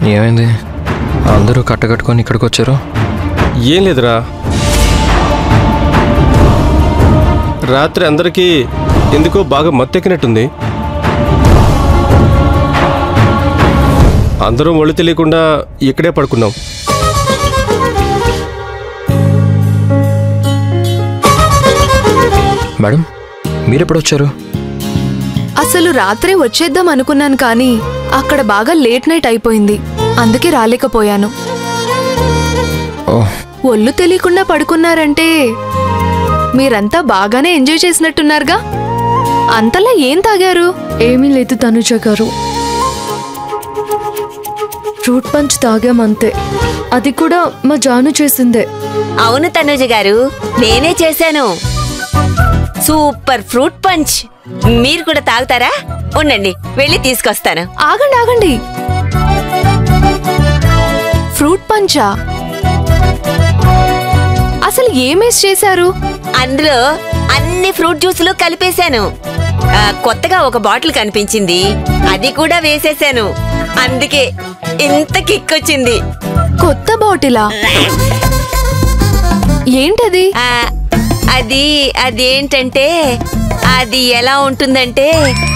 ఏమైంది అందరూ కట్టకట్టుకొని ఇక్కడికి వచ్చారు ఏం లేదురా రాత్రి అందరికీ ఎందుకో బాగా మత్తెక్కినట్టుంది అందరం ఒళ్ళు తెలియకుండా ఇక్కడే పడుకున్నాం మేడం మీరెప్పుడు వచ్చారు అసలు రాత్రే వచ్చేద్దాం అనుకున్నాను కానీ అక్కడ బాగా లేట్ నైట్ అయిపోయింది అందుకే రాలేకపోయాను ఓ ఒళ్ళు తెలియకుండా పడుకున్నారంటే మీరంతా బాగానే ఎంజాయ్ చేసినట్టున్నారుగా అంతలా ఏం తాగారు ఏమీ లేదు తనుజ గారు ఫ్రూట్ పంచ్ తాగామంతే అది కూడా మా జాను చేసిందే అవును తనుజ గారు నేనే చేశాను సూపర్ ఫ్రూట్ పంచ్ మీరు కూడా తాగుతారా ఉండండి వెళ్ళి తీసుకొస్తాను ఆగండి ఆగండి ఫ్రూట్ పంచా అసలు ఏమేసి చేశారు అందులో అన్ని ఫ్రూట్ జ్యూసులు కలిపేశాను ఆ, కొత్తగా ఒక బాటిల్ కనిపించింది అది కూడా వేసేశాను అందుకే ఇంత కిక్ వచ్చింది కొత్త బాటిలా ఏంటది ఆ, అది అదేంటంటే అది ఎలా ఉంటుందంటే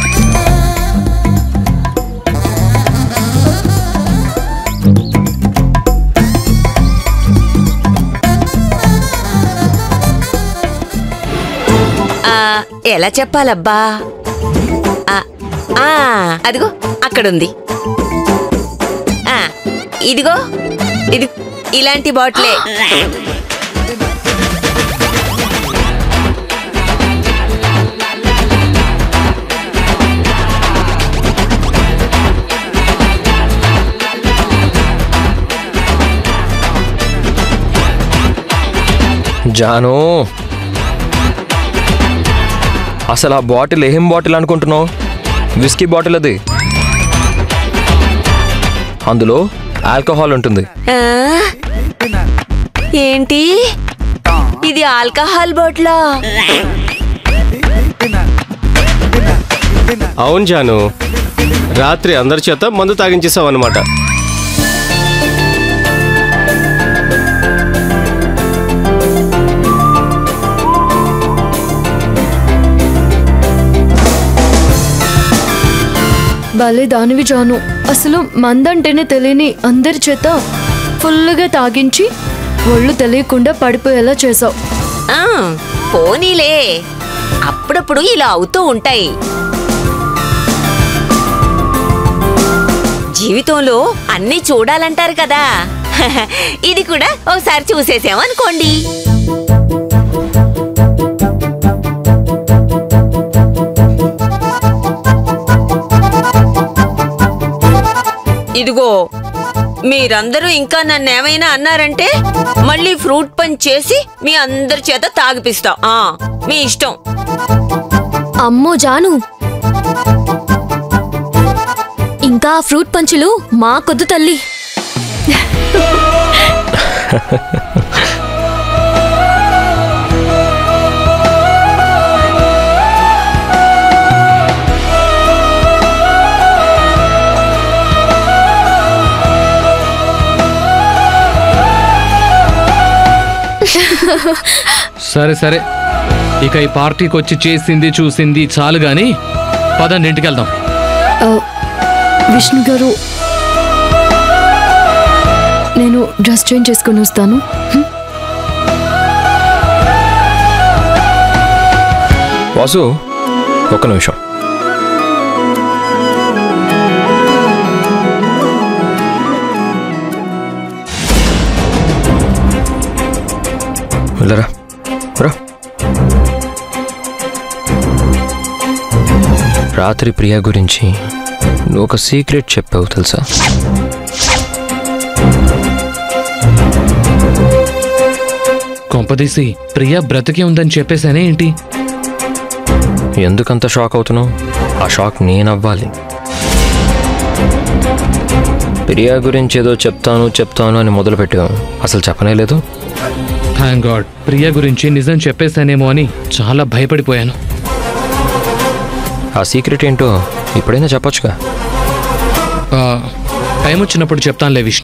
ఆ, ఎలా చెప్పాలబ్బా ఆ, ఆ, అదిగో అక్కడుంది ఆ, ఇదిగో ఇది ఇలాంటి బాటిలే జాను అసలు ఆ బాటిల్ ఏం బాటిల్ అనుకుంటున్నావు విస్కీ బాటిల్ అది అందులో ఆల్కహాల్ ఉంటుంది ఆ? ఏంటి ఇది ఆల్కహాల్ బాటిలా అవును జాను రాత్రి అందరి చేత మందు తాగించేసాం అనమాట భలే దానివి జాను అసలు మందంటేనే తెలియని అందరి చేత ఫుల్గా తాగించి ఒళ్ళు తెలియకుండా పడిపోయేలా చేసావు ఆ, పోనీలే అప్పుడప్పుడు ఇలా అవుతూ ఉంటాయి జీవితంలో అన్నీ చూడాలంటారు కదా ఇది కూడా ఒకసారి చూసేసాం అనుకోండి ఇదిగో మీరందరూ ఇంకా నన్ను ఏమైనా అన్నారంటే మళ్ళీ ఫ్రూట్ పంచ్ చేసి మీ అందరి చేత తాగిపిస్తా ఆ మీ ఇష్టం అమ్మో జాను ఇంకా ఆ ఫ్రూట్ పంచులు మాకొద్దు తల్లి సరే సరే ఇక ఈ పార్టీకి వచ్చి చేసింది చూసింది చాలు గాని పదండి ఇంటికి వెళ్దాం ఆ, విష్ణు గారు నేను డ్రెస్ చేంజ్ చేసుకొని వస్తాను హ్మ్? వాసు ఒక్క నిమిషం వెళ్ళరా రా రాత్రి ప్రియ గురించి నువ్వు ఒక సీక్రెట్ చెప్పావు తెలుసా కొంపదీసి ప్రియా బ్రతికే ఉందని చెప్పేశానే ఏంటి ఎందుకంత షాక్ అవుతున్నావు ఆ షాక్ నేను అవ్వాలి ప్రియా గురించి ఏదో చెప్తాను చెప్తాను అని మొదలుపెట్టావు అసలు చెప్పనే లేదు థ్యాంక్ గాడ్ ప్రియా గురించి నిజం చెప్పేశానేమో అని చాలా భయపడిపోయాను ఆ సీక్రెట్ ఏంటో ఇప్పుడైనా చెప్పొచ్చుగా ఆ, టైం వచ్చినప్పుడు చెప్తానులే విష్ణు